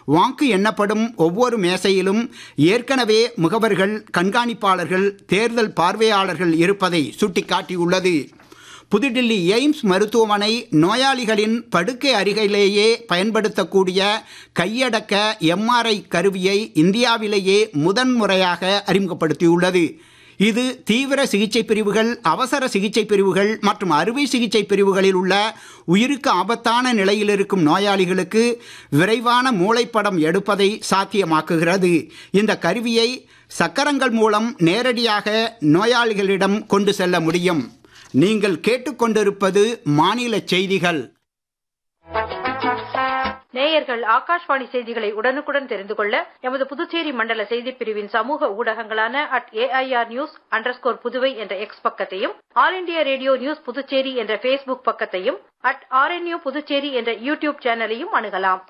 வாக்கு எண்ணப்படும் ஒவ்வொரு மேசையிலும் ஏற்கனவே முகவர்கள் கண்காணிப்பாளர்கள் தேர்தல் பார்வையாளர்கள் இருப்பதை சுட்டிக்காட்டியுள்ளது புதுடில்லி எய்ம்ஸ் மருத்துவமனை நோயாளிகளின் படுக்கை அருகிலேயே பயன்படுத்தக்கூடிய கையடக்க எம்ஆர்ஐ கருவியை இந்தியாவிலேயே முதன்முறையாக அறிமுகப்படுத்தியுள்ளது இது தீவிர சிகிச்சை பிரிவுகள் அவசர சிகிச்சை பிரிவுகள் மற்றும் அறுவை சிகிச்சை பிரிவுகளில் உள்ள உயிருக்கு ஆபத்தான நிலையில் இருக்கும் நோயாளிகளுக்கு விரைவான மூளைப்படம் எடுப்பதை சாத்தியமாக்குகிறது இந்த கருவியை சக்கரங்கள் மூலம் நேரடியாக நோயாளிகளிடம் கொண்டு செல்ல முடியும் நீங்கள் கேட்டுக்கொண்டிருப்பது மாநில செய்திகள் நேயர்கள் ஆகாஷ்வாணி செய்திகளை உடனுக்குடன் தெரிந்து கொள்ள எமது புதுச்சேரி மண்டல செய்திப் பிரிவின் சமூக ஊடகங்களான at AIR news underscore Puduvai என்ற எக்ஸ் பக்கத்தையும் all India radio news Puducherry என்ற ஃபேஸ்புக் பக்கத்தையும் அட் ஆர்என்யூ புதுச்சேரி என்ற யூடியூப் சேனலையும் அணுகலாம்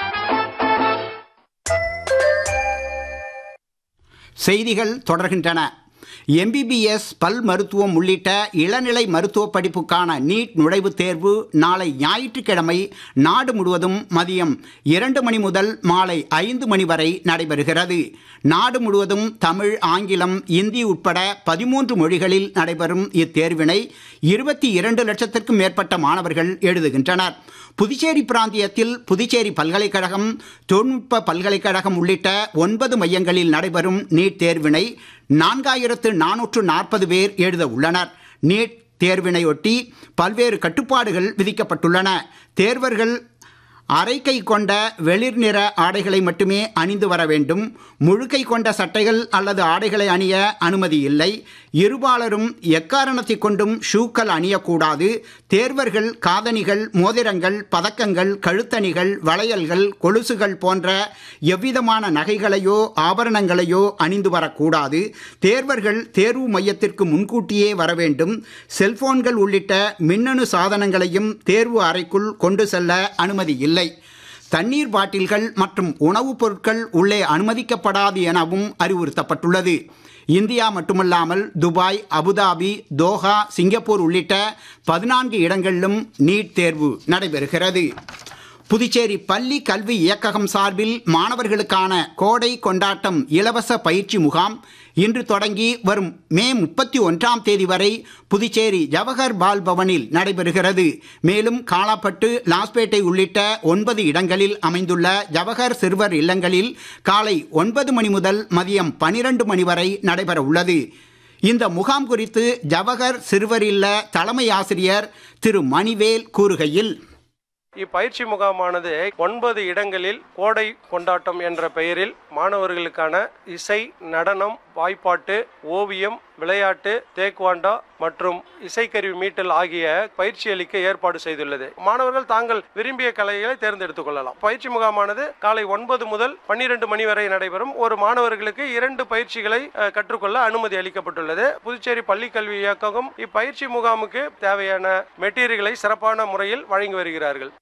செய்திகள் தொடர்கின்றன எம்பிபிஎஸ் பல் மருத்துவம் உள்ளிட்ட இளநிலை மருத்துவ படிப்புக்கான நீட் நுழைவுத் தேர்வு நாளை ஞாயிற்றுக்கிழமை நாடு முழுவதும் மதியம் இரண்டு மணி முதல் மாலை ஐந்து மணி வரை நடைபெறுகிறது நாடு முழுவதும் தமிழ் ஆங்கிலம் இந்தி உட்பட பதிமூன்று மொழிகளில் நடைபெறும் இத்தேர்வினை இருபத்தி இரண்டு லட்சத்திற்கும் மேற்பட்ட மாணவர்கள் எழுதுகின்றனர் புதுச்சேரி பிராந்தியத்தில் புதுச்சேரி பல்கலைக்கழகம் தொழில்நுட்ப பல்கலைக்கழகம் உள்ளிட்ட ஒன்பது மையங்களில் நடைபெறும் நீட் தேர்வினை நான்காயிரத்து நானூற்று நாற்பது பேர் எழுத உள்ளனர் நீட் தேர்வினையொட்டி பல்வேறு கட்டுப்பாடுகள் விதிக்கப்பட்டுள்ளன தேர்வர்கள் அரைக்கை கொண்ட வெளிர் நிற ஆடைகளை மட்டுமே அணிந்து வர வேண்டும் முழுக்கை கொண்ட சட்டைகள் அல்லது ஆடைகளை அணிய அனுமதி இல்லை இருபாலரும் எக்காரணத்தை கொண்டும் ஷூக்கள் அணியக்கூடாது தேர்வர்கள் காதணிகள் மோதிரங்கள் பதக்கங்கள் கழுத்தணிகள் வளையல்கள் கொலுசுகள் போன்ற எவ்விதமான நகைகளையோ ஆபரணங்களையோ அணிந்து வரக்கூடாது தேர்வர்கள் தேர்வு மையத்திற்கு முன்கூட்டியே வர வேண்டும் செல்போன்கள் உள்ளிட்ட மின்னணு சாதனங்களையும் தேர்வு அறைக்குள் கொண்டு செல்ல அனுமதி இல்லை தண்ணீர் பாட்டில்கள் மற்றும் உணவுப் பொருட்கள் உள்ளே அனுமதிக்கப்படாது எனவும் அறிவுறுத்தப்பட்டுள்ளது இந்தியா மட்டுமல்லாமல் துபாய் அபுதாபி தோஹா சிங்கப்பூர் உள்ளிட்ட பதினான்கு இடங்களிலும் நீட் தேர்வு நடைபெறுகிறது புதுச்சேரி பள்ளி கல்வி இயக்ககம் சார்பில் மாணவர்களுக்கான கோடை கொண்டாட்டம் இலவச பயிற்சி முகாம் இன்று தொடங்கி வரும் மே முப்பத்தி ஒன்றாம் தேதி வரை புதுச்சேரி ஜவஹர் பால் பவனில் நடைபெறுகிறது மேலும் காலாப்பட்டு லாஸ்பேட்டை உள்ளிட்ட ஒன்பது இடங்களில் அமைந்துள்ள ஜவஹர் சிறுவர் இல்லங்களில் காலை ஒன்பது மணி முதல் மதியம் பனிரெண்டு மணி வரை நடைபெற உள்ளது இந்த முகாம் குறித்து ஜவஹர் சிறுவர் இல்ல தலைமை ஆசிரியர் திரு மணிவேல் கூறுகையில் இப்பயிற்சி முகாமானது ஒன்பது இடங்களில் கோடை கொண்டாட்டம் என்ற பெயரில் மாணவர்களுக்கான இசை நடனம் வாய்ப்பாட்டு ஓவியம் விளையாட்டு தேக்வாண்டா மற்றும் இசைக்கருவி மீட்டல் ஆகிய பயிற்சி அளிக்க ஏற்பாடு செய்துள்ளது மாணவர்கள் தாங்கள் விரும்பிய கலைகளை தேர்ந்தெடுத்துக் கொள்ளலாம் பயிற்சி முகாமானது காலை ஒன்பது முதல் பன்னிரண்டு மணி வரை நடைபெறும் ஒரு மாணவர்களுக்கு இரண்டு பயிற்சிகளை அஹ், கற்றுக்கொள்ள அனுமதி அளிக்கப்பட்டுள்ளது புதுச்சேரி பள்ளிக்கல்வி இயக்ககம் இப்பயிற்சி முகாமுக்கு தேவையான மெட்டீரியல்களை சிறப்பான முறையில் வழங்கி வருகிறார்கள்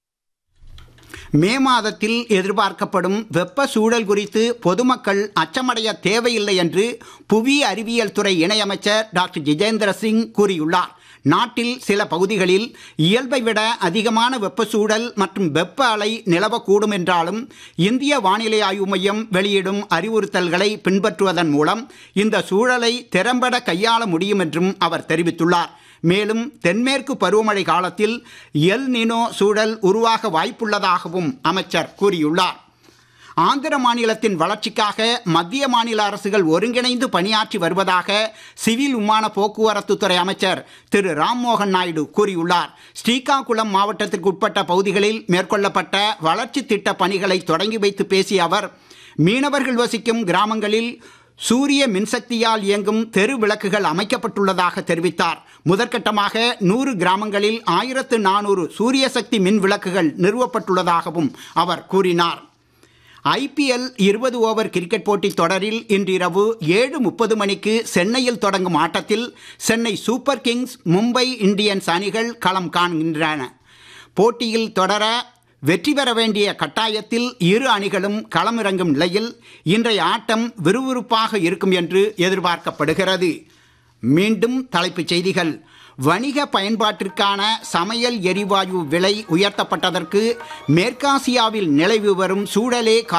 மே மாதத்தில் எதிர்பார்க்கப்படும் வெப்ப சூழல் குறித்து பொதுமக்கள் அச்சமடைய தேவையில்லை என்று புவி அறிவியல் துறை இணையமைச்சர் டாக்டர் ஜிதேந்திர சிங் கூறியுள்ளார் நாட்டில் சில பகுதிகளில் இயல்பை விட அதிகமான வெப்ப சூழல் மற்றும் வெப்ப அலை நிலவக்கூடும் என்றாலும் இந்திய வானிலை ஆய்வு மையம் வெளியிடும் அறிவுறுத்தல்களை பின்பற்றுவதன் மூலம் இந்த சூழலை திறம்பட கையாள முடியும் என்றும் அவர் தெரிவித்துள்ளார் மேலும் தென்மேற்கு பருவமழை காலத்தில் எல் நினோ சூழல் உருவாக வாய்ப்புள்ளதாகவும் அமைச்சர் கூறியுள்ளார் ஆந்திர மாநிலத்தின் வளர்ச்சிக்காக மத்திய மாநில அரசுகள் ஒருங்கிணைந்து பணியாற்றி வருவதாக சிவில் விமான போக்குவரத்து துறை அமைச்சர் திரு ராம்மோகன் நாயுடு கூறியுள்ளார் ஸ்ரீகாகுளம் மாவட்டத்திற்கு உட்பட்ட பகுதிகளில் மேற்கொள்ளப்பட்ட வளர்ச்சி திட்ட பணிகளை தொடங்கி வைத்து பேசிய அவர் மீனவர்கள் வசிக்கும் கிராமங்களில் சூரிய மின்சக்தியால் இயங்கும் தெரு விளக்குகள் அமைக்கப்பட்டுள்ளதாக தெரிவித்தார் முதற்கட்டமாக நூறு கிராமங்களில் ஆயிரத்து நானூறு சூரிய சக்தி மின் விளக்குகள் நிறுவப்பட்டுள்ளதாகவும் அவர் கூறினார் ஐபிஎல் இருபது ஓவர் கிரிக்கெட் போட்டித் தொடரில் இன்றிரவு ஏழு முப்பது மணிக்கு சென்னையில் தொடங்கும் ஆட்டத்தில் Chennai super kings Mumbai Indians அணிகள் களம் காண்கின்றன போட்டியில் தொடர வெற்றி பெற வேண்டிய கட்டாயத்தில் இரு அணிகளும் களமிறங்கும் நிலையில் இன்றைய ஆட்டம் விறுவிறுப்பாக இருக்கும் என்று எதிர்பார்க்கப்படுகிறது மீண்டும் தலைப்புச் செய்திகள் வணிக பயன்பாட்டிற்கான சமையல் எரிவாயு விலை உயர்த்தப்பட்டதற்கு மேற்காசியாவில் நிலவி வரும் சூழலே